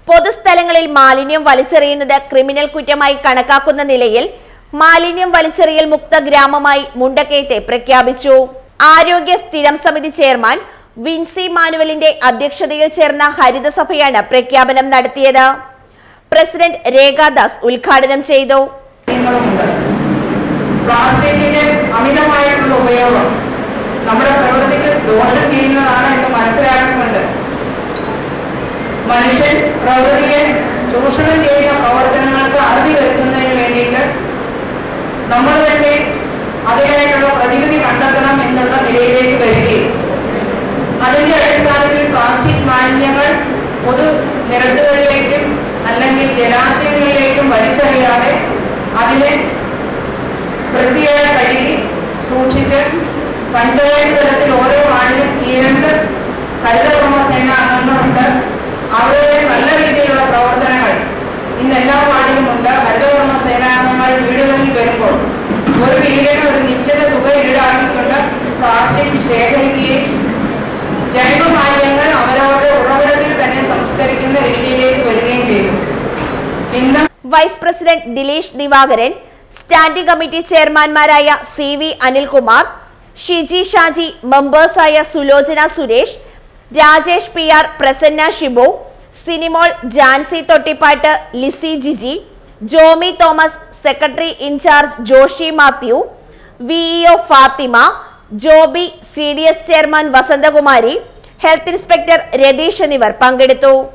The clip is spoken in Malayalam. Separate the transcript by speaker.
Speaker 1: പൊതുസ്ഥലങ്ങളിൽ മാലിന്യം വലിച്ചെറിയുന്നത് ക്രിമിനൽ കുറ്റമായി കണക്കാക്കുന്ന നിലയിൽ മാലിന്യം വലിച്ചെറിയൽ മുക്ത ഗ്രാമമായി മുണ്ടക്കയത്തെ പ്രഖ്യാപിച്ചു ആരോഗ്യ സ്ഥിരം സമിതി ചെയർമാൻ വിൻസി മാനുവലിന്റെ അധ്യക്ഷതയിൽ ചേർന്ന ഹരിതസഭയാണ് പ്രഖ്യാപനം നടത്തിയത് പ്രസിഡന്റ് രേഖാദാസ് ഉദ്ഘാടനം ചെയ്തു
Speaker 2: കാര്യങ്ങളുമുണ്ട് പ്ലാസ്റ്റിക്കിന്റെ അമിതമായിട്ടുള്ള ഉപയോഗം നമ്മുടെ പ്രകൃതിക്ക് ദോഷം ചെയ്യുന്നതാണ് എന്ന് മനസ്സിലാക്കുന്നുണ്ട് മനുഷ്യൻ പ്രകൃതിയെ ചൂഷണം ചെയ്യുന്ന പ്രവർത്തനങ്ങൾക്ക് അറുതി വരുത്തുന്നതിന് വേണ്ടിയിട്ട് നമ്മൾ തന്നെ അതിനായിട്ടുള്ള പ്രതിവിധി കണ്ടെത്തണം എന്നുള്ള നിലയിലേക്ക് വരികയും അതിന്റെ അടിസ്ഥാനത്തിൽ പ്ലാസ്റ്റിക് മാലിന്യങ്ങൾ പൊതു നിരത്തുകളിലേക്കും അല്ലെങ്കിൽ ജലാശയങ്ങളിലേക്കും വലിച്ചെറിയാതെ അതിനെ വൃത്തിയായി കഴുകി സൂക്ഷിച്ച് പഞ്ചായത്ത് തലത്തിൽ ഓരോ വാർഡിലും ഈ രണ്ട് ഹരിതകർമ്മ സേന അംഗങ്ങളുണ്ട് അവരുടെ നല്ല രീതിയിലുള്ള പ്രവർത്തനങ്ങൾ ഇന്ന് എല്ലാ വാർഡിലും ഉണ്ട് ഹരിതകർമ്മ സേനാംഗങ്ങൾ വീടുകളിൽ വരുമ്പോൾ ഒരു വീടിന് ഒരു നിശ്ചിത തുക ഈടാക്കിക്കൊണ്ട് പ്ലാസ്റ്റിക് ശേഖരിക്കുകയും ജൈവ മാലിന്യങ്ങൾ അവരവരുടെ ഉറവിടത്തിൽ തന്നെ സംസ്കരിക്കുന്ന രീതിയിലേക്ക് വരികയും ചെയ്തു ഇന്ന്
Speaker 1: vice president Dileesh Divakaran standing committee ചെയർമാൻമാരായ സി വി അനിൽകുമാർ ഷിജി ഷാജി മെമ്പേഴ്സായ Sulochana Suresh Rajesh P R Prasanna Shibu Sinimol Jancy Thottippattu Lissy Jiji Jomy Thomas secretary incharge Joshy Mathew VEO Fathima Joby C D S chairman Vasanthakumari health inspector Ratheesh എന്നിവർ പങ്കെടുത്തു